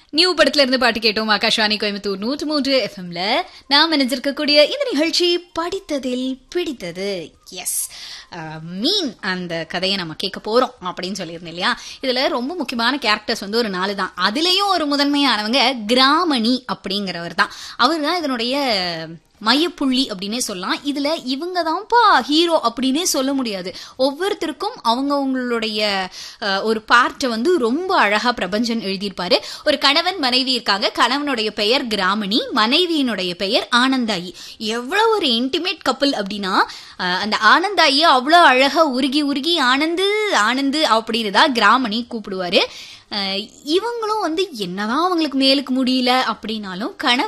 new படத்துல இருந்து பாட்டு கேட்டோம் ஆகாஷ்வாணி கோயம்புத்தூர் நூற்று மூன்று எஃப்எம்ல நாம் நினைஞ்சிருக்கக்கூடிய இந்த நிகழ்ச்சி படித்ததில் பிடித்தது எஸ் மீன் அந்த கதையை நம்ம கேட்க போறோம் அப்படின்னு சொல்லியிருந்தேன் இல்லையா இதுல ரொம்ப முக்கியமான கேரக்டர்ஸ் வந்து ஒரு நாலு தான் அதுலயும் ஒரு முதன்மையானவங்க கிராமணி அப்படிங்கிறவர் தான் அவர் தான் இதனுடைய மையப்புள்ளி அப்படின்னே சொல்லலாம் இதுல இவங்க தான்ப்பா ஹீரோ அப்படின்னே சொல்ல முடியாது ஒவ்வொருத்தருக்கும் அவங்கவுங்களுடைய அஹ், ஒரு பார்ட்டை வந்து ரொம்ப அழகா பிரபஞ்சன் எழுதியிருப்பாரு ஒரு கணவன் மனைவி இருக்காங்க கணவனுடைய பெயர் கிராமணி மனைவியினுடைய பெயர் ஆனந்தாயி எவ்வளவு ஒரு இன்டிமேட் கப்பல் அப்படின்னா அஹ், அந்த ஆனந்தாயி அவ்வளோ அழகா உருகி உருகி ஆனந்து ஆனந்து அப்படின்னு தான் கிராமணி கூப்பிடுவாரு அஹ், இவங்களும் வந்து என்னதான் அவங்களுக்கு மேலுக்கு முடியல அப்படின்னாலும் கணவன்